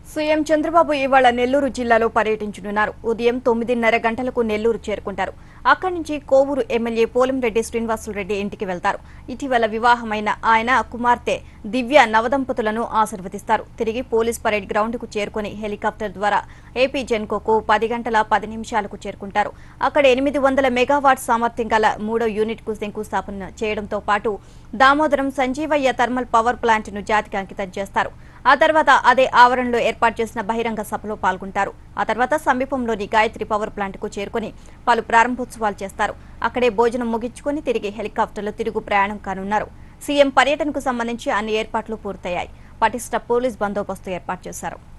CM Chandrababu ఇవాళ నెల్లూరు జిల్లాలో పర్యటించనున్నారు ఉదయం తొమ్మిదిన్నర గంటలకు నెల్లూరు చేరుకుంటారు అక్కడి నుంచి కోవూరు ఎమ్మెల్యే పోలంరెడ్డి శ్రీనివాసులరెడ్డి ఇంటికి వెళ్తారు ఇటీవల వివాహమైన ఆయన కుమార్తె దివ్య నవదంపతులను ఆశీర్వదిస్తారు తిరిగి పోలీస్ పరేడ్ గ్రౌండ్కు చేరుకుని హెలికాప్టర్ ద్వారా ఏపీ జెన్కోకు పది గంటల పది నిమిషాలకు చేరుకుంటారు అక్కడ ఎనిమిది వందల మెగావాట్ సామర్థ్యం గల మూడో యూనిట్కు శంకుస్థాపన చేయడంతో పాటు దామోదరం సంజీవయ్య థర్మల్ పవర్ ప్లాంట్ను జాతికి అంకితం చేస్తారు ఆ తర్వాత అదే ఆవరణలో ఏర్పాటు చేసిన బహిరంగ సభలో పాల్గొంటారు ఆ తర్వాత సమీపంలోని గాయత్రి పవర్ ప్లాంట్కు చేరుకుని పలు ప్రారంభోత్సవాలు చేస్తారు అక్కడే భోజనం ముగించుకుని తిరిగి హెలికాప్టర్లో తిరుగు ప్రయాణం కానున్నారు సీఎం పర్యటనకు సంబంధించి అన్ని ఏర్పాట్లు పూర్తయ్యాయి పటిష్ట పోలీస్ బందోబస్తు ఏర్పాటు చేశారు